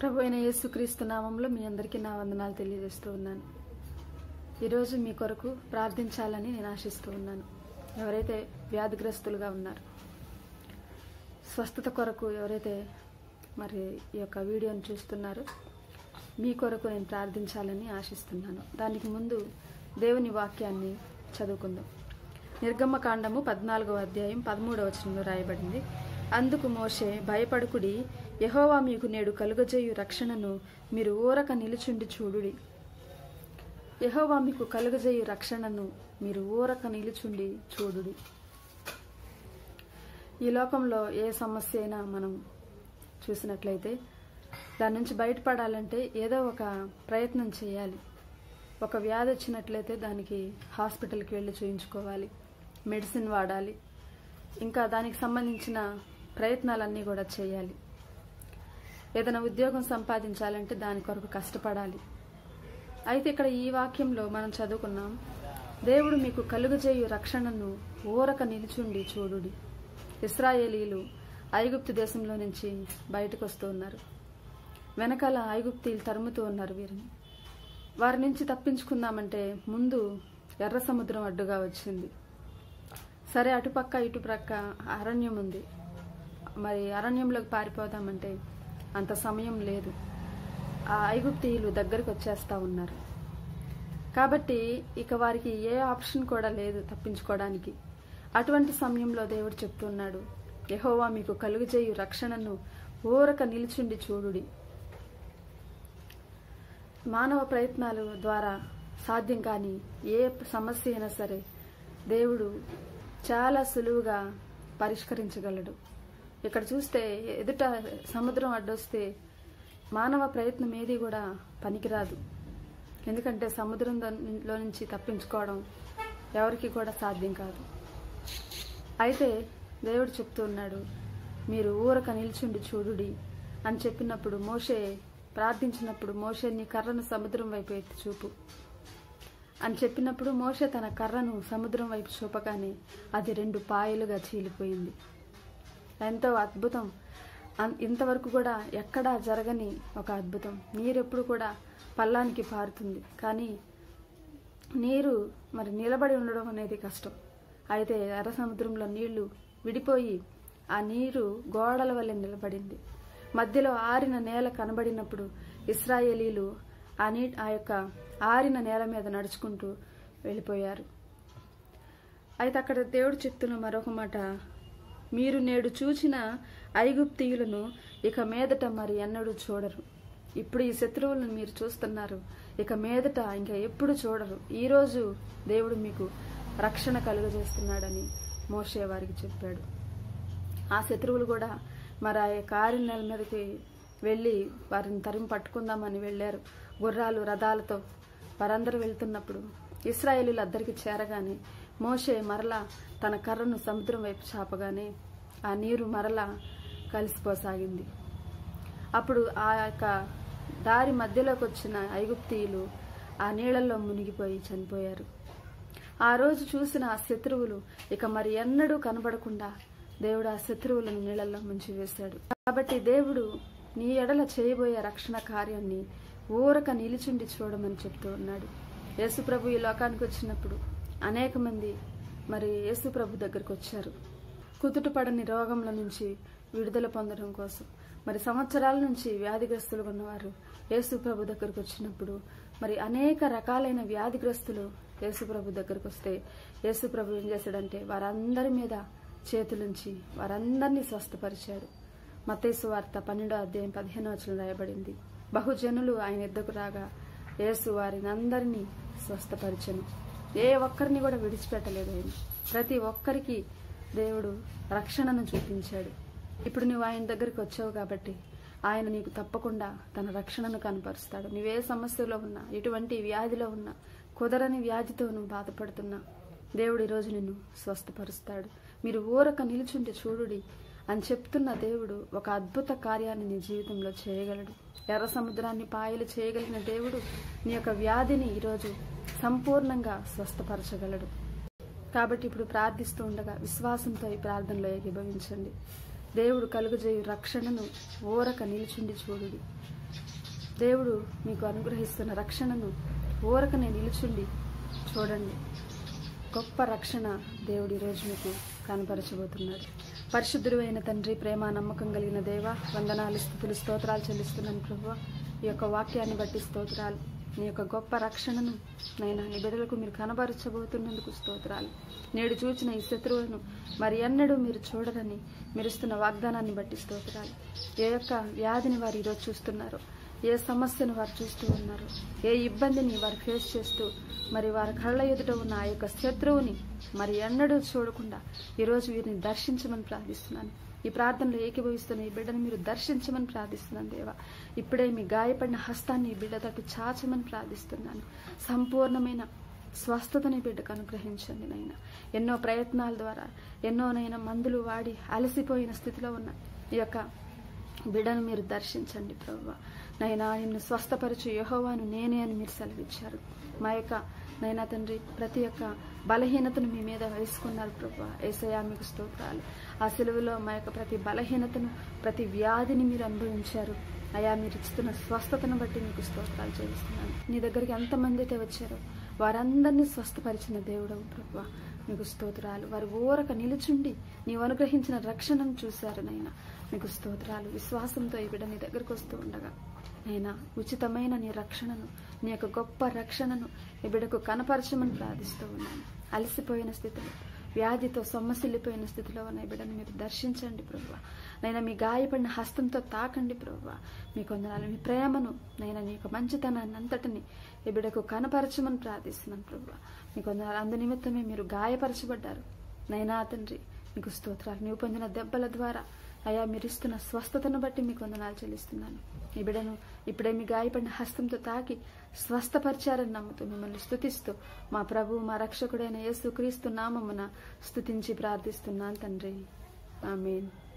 ప్రభు అయిన యేసుక్రీస్తు నామంలో మీ అందరికీ నా వందనాలు తెలియజేస్తూ ఉన్నాను ఈరోజు మీ కొరకు ప్రార్థించాలని నేను ఆశిస్తూ ఉన్నాను ఎవరైతే వ్యాధిగ్రస్తులుగా ఉన్నారు స్వస్థత కొరకు ఎవరైతే మరి ఈ యొక్క వీడియోని చూస్తున్నారో మీ కొరకు నేను ప్రార్థించాలని ఆశిస్తున్నాను దానికి ముందు దేవుని వాక్యాన్ని చదువుకుందాం నిర్గమకాండము పద్నాలుగవ అధ్యాయం పదమూడవ వచనంలో రాయబడింది అందుకు మోషే భయపడుకుడి యహోవా మీకు నేడు కలుగజేయు రక్షణను మీరు ఊరక నిలుచుండి చూడుడి యహోవా మీకు కలుగజేయు రక్షణను మీరు ఊరక నిలుచుండి చూడుడి ఈ లోకంలో ఏ సమస్య అయినా మనం చూసినట్లయితే దాని నుంచి బయటపడాలంటే ఏదో ఒక ప్రయత్నం చేయాలి ఒక వ్యాధి వచ్చినట్లయితే దానికి హాస్పిటల్కి వెళ్ళి చూయించుకోవాలి మెడిసిన్ వాడాలి ఇంకా దానికి సంబంధించిన ప్రయత్నాలన్నీ కూడా చేయాలి ఏదైనా ఉద్యోగం సంపాదించాలంటే దాని కొరకు కష్టపడాలి అయితే ఇక్కడ ఈ వాక్యంలో మనం చదువుకున్నాం దేవుడు మీకు కలుగజేయు రక్షణను ఊరక నిలుచుండి చూడుడి ఇస్రాయేలీలు ఐగుప్తు దేశంలో నుంచి బయటకు వస్తూ ఉన్నారు వెనకాల ఐగుప్తీలు తరుముతూ ఉన్నారు వీరిని వారి నుంచి తప్పించుకుందామంటే ముందు ఎర్ర సముద్రం అడ్డుగా వచ్చింది సరే అటుపక్క ఇటుపక్క అరణ్యం ఉంది మరి అరణ్యంలోకి పారిపోదామంటే అంత సమయం లేదు ఆ ఐగుప్తీయులు దగ్గరికి వచ్చేస్తా ఉన్నారు కాబట్టి ఇక వారికి ఏ ఆప్షన్ కూడా లేదు తప్పించుకోవడానికి అటువంటి సమయంలో దేవుడు చెప్తున్నాడు యహోవా మీకు కలుగుజేయు రక్షణను ఊరక నిలుచుండి చూడుడి మానవ ప్రయత్నాల ద్వారా సాధ్యం కాని ఏ సమస్య అయినా సరే దేవుడు చాలా సులువుగా పరిష్కరించగలడు ఇక్కడ చూస్తే ఎదుట సముద్రం అడ్డొస్తే మానవ ప్రయత్నం ఏది కూడా పనికిరాదు ఎందుకంటే సముద్రంలో నుంచి తప్పించుకోవడం ఎవరికి కూడా సాధ్యం కాదు అయితే దేవుడు చెప్తూ ఉన్నాడు మీరు ఊరక నిల్చుండి చూడుడి అని చెప్పినప్పుడు మోషే ప్రార్థించినప్పుడు మోషే నీ కర్రను సముద్రం వైపు ఎత్తి చూపు అని చెప్పినప్పుడు మోషే తన కర్రను సముద్రం వైపు చూపగానే అది రెండు పాయలుగా చీలిపోయింది ఎంతో అద్భుతం అన్- ఇంతవరకు కూడా ఎక్కడా జరగని ఒక అద్భుతం నీరు ఎప్పుడు కూడా పల్లానికి పారుతుంది కానీ నీరు మరి నిలబడి ఉండడం అనేది కష్టం అయితే ఎర్ర సముద్రంలో నీళ్లు విడిపోయి ఆ నీరు గోడల వల్లే నిలబడింది మధ్యలో ఆరిన నేల కనబడినప్పుడు ఇస్రాయేలీలు ఆ నీ ఆ యొక్క ఆరిన నేల మీద నడుచుకుంటూ వెళ్ళిపోయారు అయితే అక్కడ దేవుడు చెప్తున్న మరొక మాట మీరు నేడు చూచిన ఐగుప్తీయులను ఇక మీదట మరి ఎన్నడూ చూడరు ఇప్పుడు ఈ శత్రువులను మీరు చూస్తున్నారు ఇక మీదట ఇంకా ఎప్పుడు చూడరు ఈరోజు దేవుడు మీకు రక్షణ కలుగజేస్తున్నాడని మోషే వారికి చెప్పాడు ఆ శత్రువులు కూడా మరి ఆ యొక్క ఆరిన నెల మీదకి వెళ్ళి వారిని తరిమి పట్టుకుందామని వెళ్ళారు గుర్రాలు రథాలతో వారందరూ వెళ్తున్నప్పుడు ఇస్రాయేలీలు అద్దరికి చేరగానే మోషే మరలా తన కర్రను సముద్రం వైపు చాపగానే ఆ నీరు మరలా కలిసిపోసాగింది అప్పుడు ఆ యొక్క దారి మధ్యలోకి వచ్చిన ఐగుప్తీయులు ఆ నీళ్ళల్లో మునిగిపోయి చనిపోయారు ఆ రోజు చూసిన ఆ శత్రువులు ఇక మరి ఎన్నడూ కనబడకుండా దేవుడు ఆ శత్రువులను నీళ్ళల్లో ముంచివేశాడు కాబట్టి దేవుడు నీ ఎడల చేయబోయే రక్షణ కార్యాన్ని ఊరక నిలిచుండి చూడమని చెప్తూ ఉన్నాడు యేసుప్రభు ఈ లోకానికి వచ్చినప్పుడు అనేక మంది మరి యేసుప్రభు దగ్గరకు వచ్చారు కుదుటపడని రోగంల నుంచి విడుదల పొందడం కోసం మరి సంవత్సరాల నుంచి వ్యాధిగ్రస్తులు ఉన్నవారు యేసుప్రభు దగ్గరకు వచ్చినప్పుడు మరి అనేక రకాలైన వ్యాధిగ్రస్తులు యేసుప్రభు దగ్గరకు వస్తే యేసుప్రభు ఏం చేశాడంటే వారందరి మీద చేతులుంచి వారందరినీ స్వస్థపరిచాడు మతేసు వార్త పన్నెండో అధ్యాయం పదిహేనో వచనం రాయబడింది బహుజనులు ఆయన ఎద్దకు రాగా యేసు వారిని అందరినీ స్వస్థపరిచను ఏ ఒక్కరిని కూడా విడిచిపెట్టలేదు ఆయన ప్రతి ఒక్కరికి దేవుడు రక్షణను చూపించాడు ఇప్పుడు నువ్వు ఆయన దగ్గరికి వచ్చావు కాబట్టి ఆయన నీకు తప్పకుండా తన రక్షణను కనపరుస్తాడు నువ్వే సమస్యలో ఉన్నా ఎటువంటి వ్యాధిలో ఉన్నా కుదరని వ్యాధితో నువ్వు బాధపడుతున్నా దేవుడు ఈరోజు నిన్ను స్వస్థపరుస్తాడు మీరు ఊరక నిలుచుంటే చూడుడి అని చెప్తున్న దేవుడు ఒక అద్భుత కార్యాన్ని నీ జీవితంలో చేయగలడు ఎర్ర సముద్రాన్ని పాయలు చేయగలిగిన దేవుడు నీ యొక్క వ్యాధిని ఈరోజు సంపూర్ణంగా స్వస్థపరచగలడు కాబట్టి ఇప్పుడు ప్రార్థిస్తూ ఉండగా విశ్వాసంతో ఈ ప్రార్థనలో ఏకీభవించండి దేవుడు కలుగజేయు రక్షణను ఓరక నిలుచుండి చూడుడి దేవుడు మీకు అనుగ్రహిస్తున్న రక్షణను ఊరకనే నిలుచుండి చూడండి గొప్ప రక్షణ దేవుడు ఈరోజు మీకు కనపరచబోతున్నాడు పరిశుద్ధుడు అయిన తండ్రి ప్రేమ నమ్మకం కలిగిన దేవ వందనాలు స్థుతులు స్తోత్రాలు చెల్లిస్తున్నాను ప్రభు ఈ యొక్క వాక్యాన్ని బట్టి స్తోత్రాలు నీ యొక్క గొప్ప రక్షణను నైనా నీ బిడ్డలకు మీరు కనబరచబోతున్నందుకు స్తోత్రాలు నేడు చూచిన ఈ శత్రువులను మరి ఎన్నడూ మీరు చూడరని మీరుస్తున్న వాగ్దానాన్ని బట్టి స్తోత్రాలు ఏ యొక్క వ్యాధిని వారు ఈరోజు చూస్తున్నారో ఏ సమస్యను వారు చూస్తూ ఉన్నారు ఏ ఇబ్బందిని వారు ఫేస్ చేస్తూ మరి వారి కళ్ళ ఎదుట ఉన్న ఆ యొక్క శత్రువుని మరి ఎన్నడూ చూడకుండా ఈరోజు వీరిని దర్శించమని ప్రార్థిస్తున్నాను ఈ ప్రార్థనలో ఏకీభవిస్తున్న ఈ బిడ్డను మీరు దర్శించమని ప్రార్థిస్తున్నాను దేవా ఇప్పుడే మీ గాయపడిన హస్తాన్ని ఈ బిడ్డ తట్టు చాచమని ప్రార్థిస్తున్నాను సంపూర్ణమైన స్వస్థతని బిడ్డకు అనుగ్రహించండి నైనా ఎన్నో ప్రయత్నాల ద్వారా ఎన్నోనైనా మందులు వాడి అలసిపోయిన స్థితిలో ఉన్న ఈ యొక్క బిడ్డను మీరు దర్శించండి ప్రభు నైనా నిన్ను స్వస్థపరచు యహోవాను నేనే అని మీరు సెలవిచ్చారు మా యొక్క నైనా తండ్రి ప్రతి ఒక్క బలహీనతను మీ మీద వేసుకున్నారు ప్రభు ఏసయా మీకు స్తోత్రాలు ఆ సెలవులో మా యొక్క ప్రతి బలహీనతను ప్రతి వ్యాధిని మీరు అనుభవించారు అయా మీరు ఇస్తున్న స్వస్థతను బట్టి మీకు స్తోత్రాలు చేస్తున్నాను నీ దగ్గరికి ఎంతమంది అయితే వచ్చారో వారందరినీ స్వస్థపరిచిన దేవుడవు ప్రభు మీకు స్తోత్రాలు వారు ఊరక నిలుచుండి నీవు అనుగ్రహించిన రక్షణను చూశారు నైనా మీకు స్తోత్రాలు విశ్వాసంతో ఈ బిడ్డ నీ దగ్గరకు వస్తూ ఉండగా నైనా ఉచితమైన నీ రక్షణను నీ యొక్క గొప్ప రక్షణను ఈ బిడ్డకు కనపరచమని ప్రార్థిస్తూ ఉన్నాను అలసిపోయిన స్థితిలో వ్యాధితో సొమ్మసిల్లిపోయిన స్థితిలో ఉన్న ఈ బిడ్డను మీరు దర్శించండి ప్రభు నైనా మీ గాయపడిన హస్తంతో తాకండి ప్రభు మీ కొందనాలు మీ ప్రేమను నైనా మీ యొక్క మంచితనాన్ని అంతటిని ఈ బిడ్డకు కనపరచమని ప్రార్థిస్తున్నాను ప్రభు మీ కొందనాలు అందు నిమిత్తమే మీరు గాయపరచబడ్డారు నైనా తండ్రి మీకు స్తోత్రాలు నీవు పొందిన దెబ్బల ద్వారా అయా మీరు ఇస్తున్న స్వస్థతను బట్టి మీకు వందనాలు చెల్లిస్తున్నాను ఈ బిడను ఇప్పుడే మీ గాయపడిన హస్తంతో తాకి స్వస్థపరిచారని నమ్ముతూ మిమ్మల్ని స్తుతిస్తూ మా ప్రభు మా రక్షకుడైన యేసు క్రీస్తు నామమున స్తుతించి ప్రార్థిస్తున్నాను తండ్రి ఆమెన్